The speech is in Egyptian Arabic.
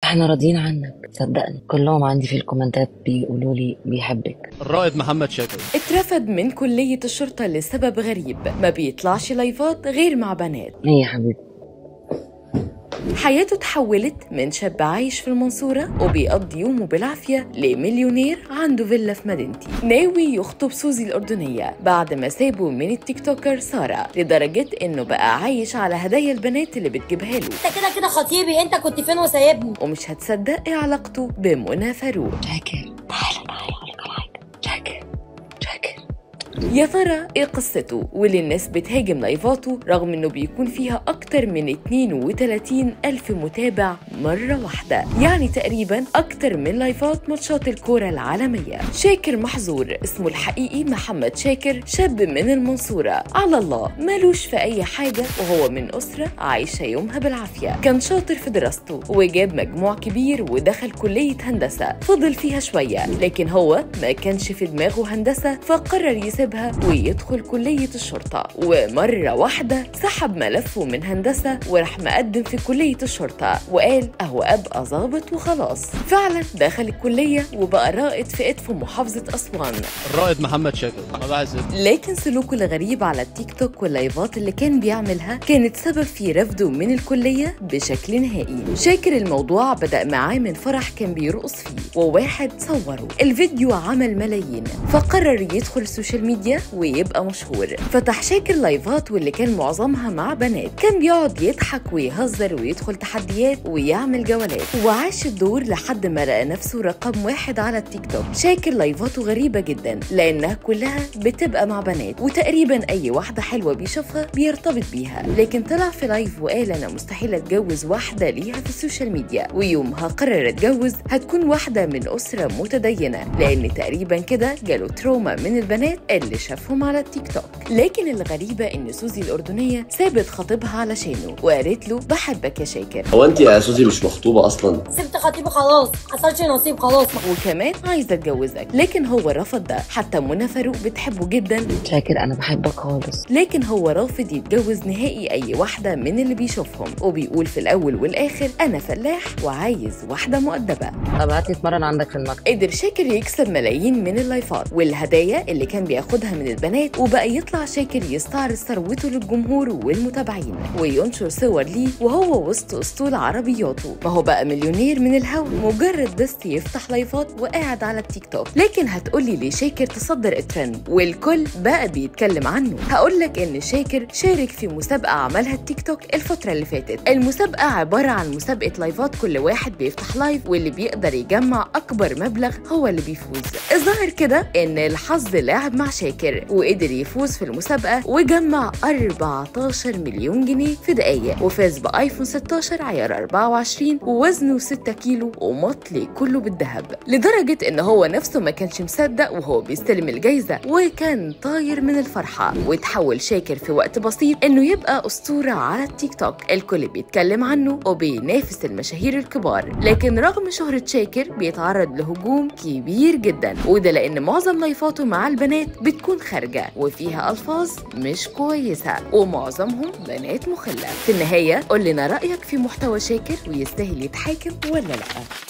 احنا راضيين عنك صدقني كلهم عندي في الكومنتات بيقولوا لي بيحبك الرائد محمد شاكر اترفد من كلية الشرطة لسبب غريب ما بيطلعش لايفات غير مع بنات ايه يا حبيبي حياته اتحولت من شاب عايش في المنصورة وبيقضي يومه بالعافية لمليونير عنده فيلا في مدينتي ناوي يخطب سوزي الأردنية بعد ما سابه من التيك توكر سارة لدرجة إنه بقى عايش على هدايا البنات اللي بتجيبها له انت كده كده خطيبي انت كنت فين وسايبني ومش هتصدق ايه علاقته بمنى فاروق شاكر تعالى تعالى اقول لك على حاجه شاكر شاكر يا ترى ايه قصته واللي الناس بتهاجم لايفاته رغم انه بيكون فيها اكتر من 32 الف متابع مرة واحدة يعني تقريبا اكتر من لايفات ماتشات الكورة العالمية شاكر محظور اسمه الحقيقي محمد شاكر شاب من المنصورة على الله مالوش في اي حاجة وهو من اسرة عايشة يومها بالعافية كان شاطر في دراسته وجاب مجموع كبير ودخل كلية هندسة فضل فيها شوية لكن هو ما كانش في دماغه هندسة فقرر يسيبها ويدخل كلية الشرطة ومرة واحدة سحب ملفه من هندسة وراح مقدم في كلية الشرطة وقال أهو أبقى ظابط وخلاص فعلا دخل الكلية وبقى رائد في إدفو محافظة أسوان الرائد محمد شاكر مباحث لكن سلوكه الغريب على التيك توك واللايفات اللي كان بيعملها كانت سبب في رفضه من الكلية بشكل نهائي شاكر الموضوع بدأ معاه من فرح كان بيرقص فيه وواحد صوره الفيديو عمل ملايين فقرر يدخل السوشيال ميديا ويبقى مشهور فتح شاكر لايفات واللي كان معظمها مع بنات كان بيقعد يضحك ويهزر ويدخل تحديات ويعمل جولات وعاش الدور لحد ما لقى نفسه رقم واحد على التيك توك شاكر لايفاته غريبة جدا لأنها كلها بتبقى مع بنات وتقريبا أي واحدة حلوة بيشوفها بيرتبط بيها لكن طلع في لايف وقال أنا مستحيل أتجوز واحدة ليها في السوشيال ميديا ويومها قرر أتجوز هتكون واحدة من أسرة متدينة لأن تقريبا كده جاله تروما من البنات اللي شافهم على التيك توك لكن الغريبة إن سوزي الأردنية سابت خطيبها علشانه وقالت له بحبك يا شاكر هو انت يا سوزي مش مخطوبه اصلا سبت خطيبي خلاص حصلش نصيب خلاص وكمان عايزة اتجوزك لكن هو رفض ده حتى منى فاروق بتحبه جدا شاكر انا بحبك خالص لكن هو رافض يتجوز نهائي اي واحدة من اللي بيشوفهم وبيقول في الاول والاخر انا فلاح وعايز واحدة مؤدبة طب هات تتمرن عندك في المكتب قدر شاكر يكسب ملايين من اللايفات والهدايا اللي كان بياخدها من البنات وبقى يطلع شاكر يستعرض ثروته للجمهور والمتابعين وينشر صور ليه وهو وسط اسطول عربياته ما هو بقى مليونير من الهوا مجرد بس يفتح لايفات وقاعد على التيك توك لكن هتقولي ليه شاكر تصدر الترند والكل بقى بيتكلم عنه هقولك ان شاكر شارك في مسابقة عملها التيك توك الفترة اللي فاتت المسابقة عبارة عن مسابقة لايفات كل واحد بيفتح لايف واللي بيقدر يجمع اكبر مبلغ هو اللي بيفوز الظاهر كده ان الحظ لعب مع شاكر وقدر يفوز في المسابقة وجمع 14 مليون جنيه في دقايق وفاز بايفون 16 عيار 24 ووزنه 6 كيلو ومطلي كله بالذهب لدرجة ان هو نفسه ما كانش مصدق وهو بيستلم الجايزة وكان طاير من الفرحة وتحول شاكر في وقت بسيط انه يبقى اسطورة على التيك توك الكل بيتكلم عنه وبينافس المشاهير الكبار لكن رغم شهرة شاكر بيتعرض لهجوم كبير جدا وده لان معظم لايفاته مع البنات بتكون خارجة وفيها الفاظ مش كويسة ومعظمهم بنات مخلة في النهاية قول لنا رأيك في محتوى شاكر ويستاهل يتحاكم ولا لأ